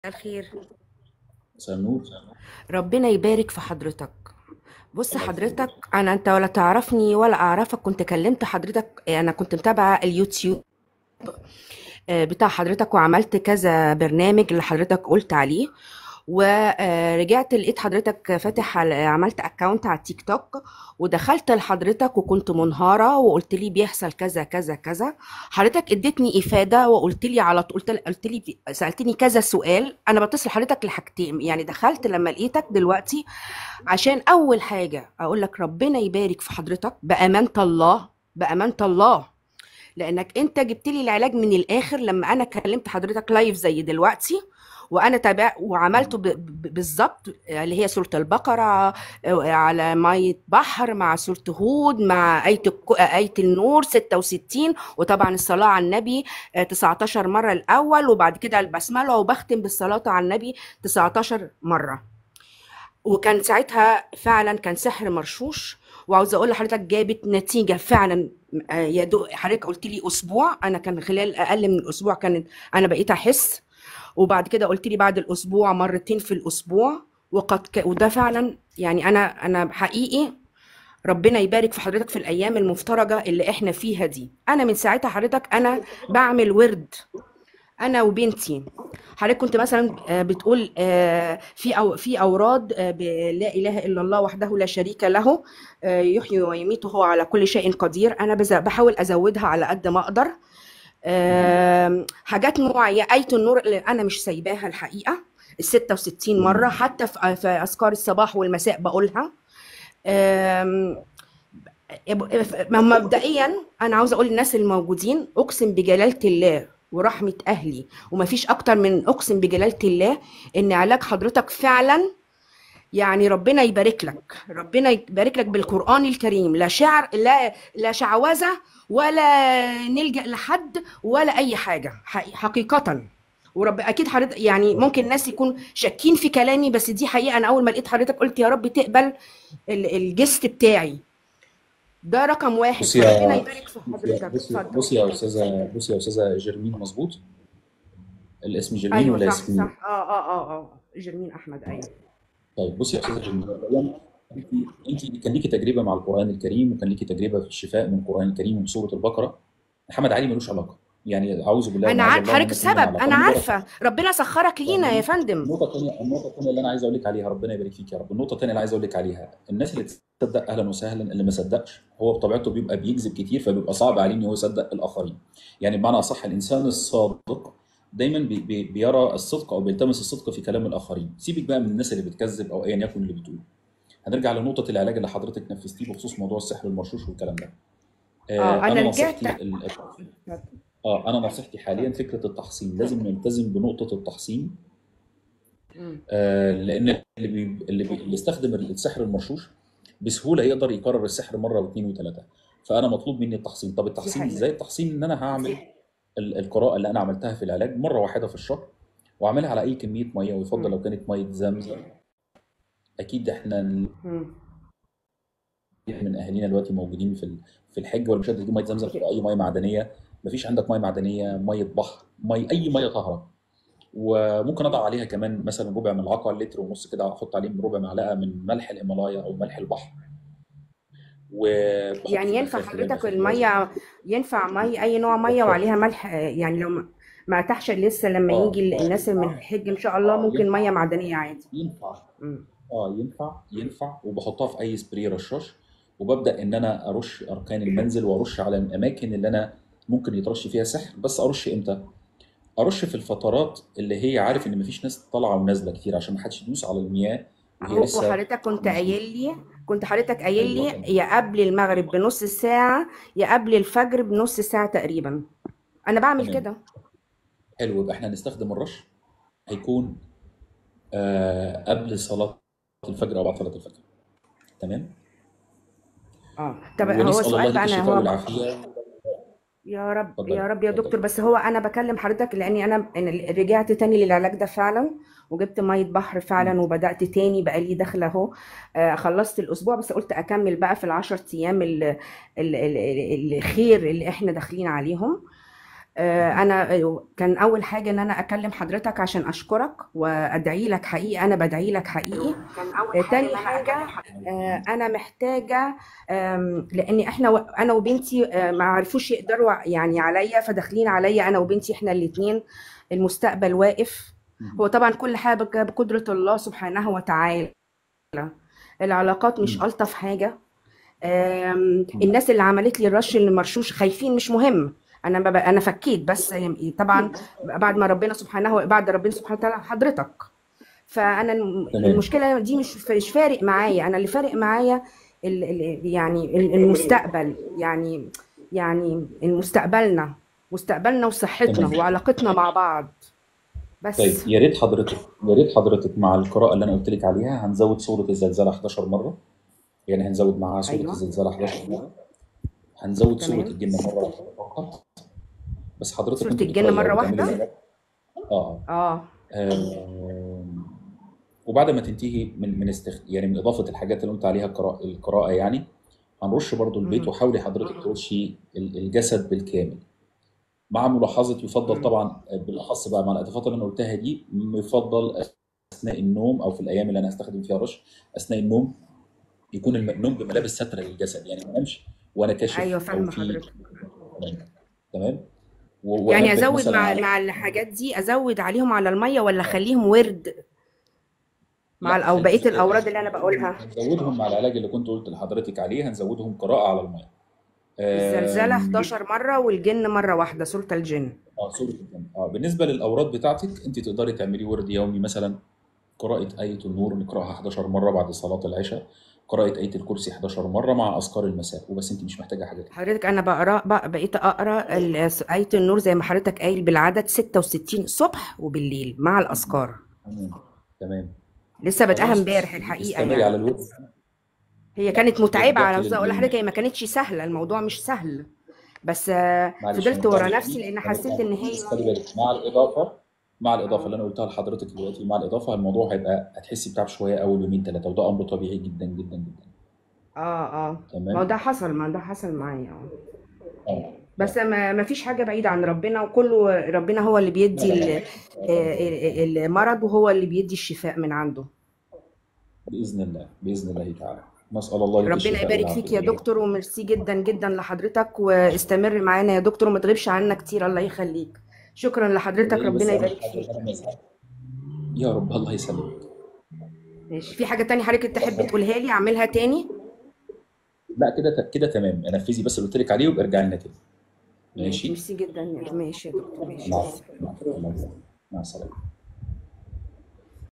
الخير مساء النور ربنا يبارك في حضرتك بص الله حضرتك يخليك انا انت ولا تعرفني ولا اعرفك كنت كلمت حضرتك انا كنت متابعة اليوتيوب آه، بتاع حضرتك وعملت كذا برنامج اللي حضرتك قلت عليه ورجعت لقيت حضرتك فاتح على- عملت اكونت على التيك توك ودخلت لحضرتك وكنت منهارة وقلت لي بيحصل كذا كذا كذا حضرتك اديتني افادة وقلت لي على طول قلت قلت لي سألتني كذا سؤال انا بتصل حضرتك لحاجتين يعني دخلت لما لقيتك دلوقتي عشان اول حاجة اقول لك ربنا يبارك في حضرتك بأمانة الله بأمانة الله لانك انت جبت لي العلاج من الاخر لما انا كلمت حضرتك لايف زي دلوقتي وانا تابع وعملته ب- ب- بالظبط اللي هي سوره البقره آه، على ميه بحر مع سوره هود مع ايه الك- ايه النور 66 وطبعا الصلاه على النبي آه، 19 مره الاول وبعد كده البسمله وبختم بالصلاه على النبي 19 مره وكان ساعتها فعلا كان سحر مرشوش وعاوزه اقول لحضرتك جابت نتيجه فعلا آه، يا دو حضرتك قلت لي اسبوع انا كان خلال اقل من الاسبوع كانت انا بقيت احس وبعد كده قلت لي بعد الاسبوع مرتين في الاسبوع وقد ك... وده فعلا يعني انا انا حقيقي ربنا يبارك في حضرتك في الايام المفترجه اللي احنا فيها دي انا من ساعتها حضرتك انا بعمل ورد انا وبنتي حضرتك كنت مثلا آه، بتقول آه، في أو في اوراد آه، ب- لا اله الا الله وحده لا شريك له آه، يحيي ويميت وهو على كل شيء قدير انا بز- بحاول ازودها على قد ما اقدر آم، حاجات معينه ايه النور اللي انا مش سايباها الحقيقه ال 66 مره حتى في في اذكار الصباح والمساء بقولها آم، مبدئيا انا عاوزه اقول للناس الموجودين اقسم بجلاله الله ورحمه اهلي ومفيش اكتر من اقسم بجلاله الله ان علاج حضرتك فعلا يعني ربنا يبارك لك ربنا يبارك لك بالقرآن الكريم لا شعر لا لا شعوذة ولا نلجأ لحد ولا أي حاجة حقي- حقيقة ورب أكيد حضرتك يعني ممكن الناس يكون شاكين في كلامي بس دي حقيقة أنا أول ما لقيت حضرتك قلت يا رب تقبل ال- الجست بتاعي ده رقم واحد بصي فربنا يا يبارك في بصي يا حضرتك بصي اتفضل بصي يا استاذه بصي يا استاذه جيرمين مظبوط الاسم جيرمين أيوه ولا صح ياسمين صح اه اه اه اه جرمين أحمد أيوه طيب بصي يا استاذه جيرمين أولاً، انت انت كان ليكي تجربه مع القران الكريم وكان ليكي تجربه في الشفاء من القران الكريم ومن سوره البقره محمد علي ملوش علاقه يعني اعوذ بالله أنا معاذ عارف الله ان حضرتك يكون لنا السبب علاقه أنا مجرد عارفة ربنا سخرك لينا يا يعني فندم النقطة الثانية النقطة الثانية اللي أنا عايز أقول لك عليها ربنا يبارك فيك يا رب، النقطة الثانية اللي عايز أقول لك عليها الناس اللي تصدق أهلا وسهلا اللي ما صدقش هو بطبيعته بيبقى بيكذب كتير فبيبقى صعب عليه إن هو يصدق الآخرين. يعني بمعنى أصح الإنسان الصادق دايما بي بي بيرى الصدق أو بيلتمس الصدق في كلام الآخرين، سيبك بقى من الناس اللي بتكذب أو أيا يكن اللي بتقول. هنرجع لنقطة العلاج اللي حضرتك نفذتيه بخصوص موضوع السحر المرشوش والكلام ده. اه آه أنا أنا رجعت نصيحتي ال- اه انا نصيحتي حاليا فكره التحصين لازم نلتزم بنقطه التحصين مم. آه، لان اللي بي... اللي, بي... اللي يستخدم السحر المرشوش بسهوله يقدر يكرر السحر مره واثنين وثلاثه فانا مطلوب مني التحصين طب دي التحصين حقيقة ازاي التحصين ان انا هعمل دي ال- القراءه اللي انا عملتها في العلاج مره واحده في الشهر واعملها على اي كميه ميه ويفضل مم. لو كانت ميه زمزم اكيد احنا مم. من اهالينا دلوقتي موجودين في ال- في الحج ولا مش قادر تجيب ميه زمزم في اي ميه معدنيه مفيش عندك ميه معدنيه ميه بحر ميه اي ميه طاهره وممكن اضع عليها كمان مثلا ربع ملعقه لتر ونص كده احط عليهم ربع معلقه من ملح الهيمالايا او ملح البحر وبحط يعني في ينفع الدخان خلال حضرتك اخر الوزن المية ينفع مية أي نوع مية بحط وعليها ملح آه، يعني لو ما ما اتاحش لسه لما اه يجي اه الناس من الحج إن شاء الله اه ممكن ينفع مية معدنية عادي ينفع مم. اه ينفع ينفع وبحطها في اي سبراي رشاش وببدا ان انا ارش اركان المنزل وارش على الاماكن اللي انا ممكن يترش فيها سحر بس ارش امتى ارش في الفترات اللي هي عارف ان مفيش ناس طالعه ونازله كتير عشان ما حدش يدوس على المياه وهي أهو لسه وحضرتك كنت مظبوط قايل لي كنت حضرتك قايل ايوه لي تمام يا قبل المغرب بنص ساعة يا قبل الفجر بنص ساعة تقريبا أنا بعمل تمام كده حلو يبقى احنا هنستخدم الرش هيكون آه قبل صلاه الفجر او بعد صلاه الفجر تمام اه طب هو ونسال الله سؤال لك بقى أنا الشفاء هو والعافيه يا رب اتفضلي يا رب يا اتفضلي دكتور بس هو انا بكلم حضرتك لاني انا أنا رجعت تاني للعلاج ده فعلا وجبت ميه بحر فعلا وبدات تاني بقى لي داخله اهو آه، خلصت الاسبوع بس قلت اكمل بقى في العشر ايام ال- ال- ال- ال- الخير اللي احنا داخلين عليهم آه، انا آه، كان اول حاجه ان انا اكلم حضرتك عشان اشكرك وادعي لك حقيقي انا بدعي لك حقيقي آه، تاني حاجه آه، انا محتاجه آم، لان احنا و- انا وبنتي آه، ما عرفوش يقدروا يعني عليا فداخلين عليا انا وبنتي احنا الاثنين المستقبل واقف هو طبعا كل حاجه بق- بقدره الله سبحانه وتعالى العلاقات مش مم. الطف حاجه آم، مم. الناس اللي عملت لي الرش اللي مرشوش خايفين مش مهم انا ما بق- انا فكيت بس يعني طبعا بعد ما ربنا سبحانه بعد ربنا سبحانه وتعالى حضرتك فانا الم- تمام المشكله دي مش مش فارق معايا انا اللي فارق معايا ال ال يعني ال- المستقبل يعني يعني المستقبلنا مستقبلنا وصحتنا تمام وعلاقتنا مع بعض طيب بس يا ريت حضرتك يا ريت حضرتك مع القراءة اللي أنا قلت لك عليها هنزود سورة الزلزال 11 مرة يعني هنزود معاها سورة ايوه الزلزال 11 مرة هنزود سورة تمام الجن مرة واحدة فقط بس حضرتك سورة وأنت الجن بتقرأي مرة أو بتعملي واحدة زي اه اه آم، وبعد ما تنتهي من من استخ... يعني من إضافة الحاجات اللي قلت عليها القراءة, القراءة يعني هنرش برضو البيت مم. وحاولي حضرتك ترشي ال- الجسد بالكامل مع ملاحظة يفضل مم. طبعا بالأخص بقى مع الإضافات اللي أنا قلتها دي يفضل أثناء النوم أو في الأيام اللي أنا هستخدم فيها رش أثناء النوم يكون الم- النوم بملابس سترة للجسد يعني ما انامش وأنا كاشف ايوه أو فاهمة في حضرتك تمام تمام و- يعني وأنبه ازود مثلا مع على مع الحاجات دي ازود عليهم على المية ولا اخليهم ورد مع ال- لا او خل... بقية الاوراد اللي انا بقولها هنزودهم مع العلاج اللي كنت قلت لحضرتك عليه هنزودهم قراءة على المية الزلزلة آم، 11 مرة والجن مرة واحدة سورة الجن اه سورة الجن اه بالنسبة للأوراد بتاعتك أنت تقدري تعملي ورد يومي مثلا قراءة آية النور نقرأها 11 مرة بعد صلاة العشاء قراءة آية الكرسي 11 مرة مع أذكار المساء وبس أنت مش محتاجة حاجة تانية حضرتك انا بقرا بق- بقيت اقرا ال- آية النور زي ما حضرتك قايل بالعدد 66 صبح وبالليل مع الاذكار تمام تمام لسه بدأها خلاص امبارح الحقيقة استمري على يعني الورد هي كانت متعبة على ارجعي فكرة اقول لل لحضرتك هي ما كانتش سهلة الموضوع مش سهل بس آه، معلش فضلت هنرجع ورا لل نفسي لان حسيت هنرجع ان هي بس خلي بالك مع الإضافة مع الإضافة اللي أنا قلتها لحضرتك دلوقتي مع الإضافة الموضوع هيبقى هتحسي بتعب شوية أول يومين ثلاثة وده أمر طبيعي جدا جدا جدا اه اه ما هو تمام ده حصل ما ده حصل معايا اه اه بس ما ما فيش حاجة بعيدة عن ربنا وكله ربنا هو اللي لا بيدي لا ال- لا آه، ال- المرض وهو اللي بيدي الشفاء من عنده بإذن الله بإذن الله تعالى نسأل الله لك ربنا الشفاء يبارك والعافية فيك يا دكتور وميرسي جدا جدا لحضرتك واستمر معانا يا دكتور وما تغيبش عنا كتير الله يخليك شكرا لحضرتك ادعي لي بس ربنا أهم يبارك حاجة فيك إن أنا ما أزهقش يا رب الله يسلمك ماشي في حاجة تانية حضرتك تحب تقولها لي اعملها تاني لا كده كده تمام نفذي بس اللي قلت لك عليه وابقى ارجعي لنا تاني ماشي ماشي ميرسي جدا ماشي يا دكتور ماشي مع مع السلامة مع مع السلامة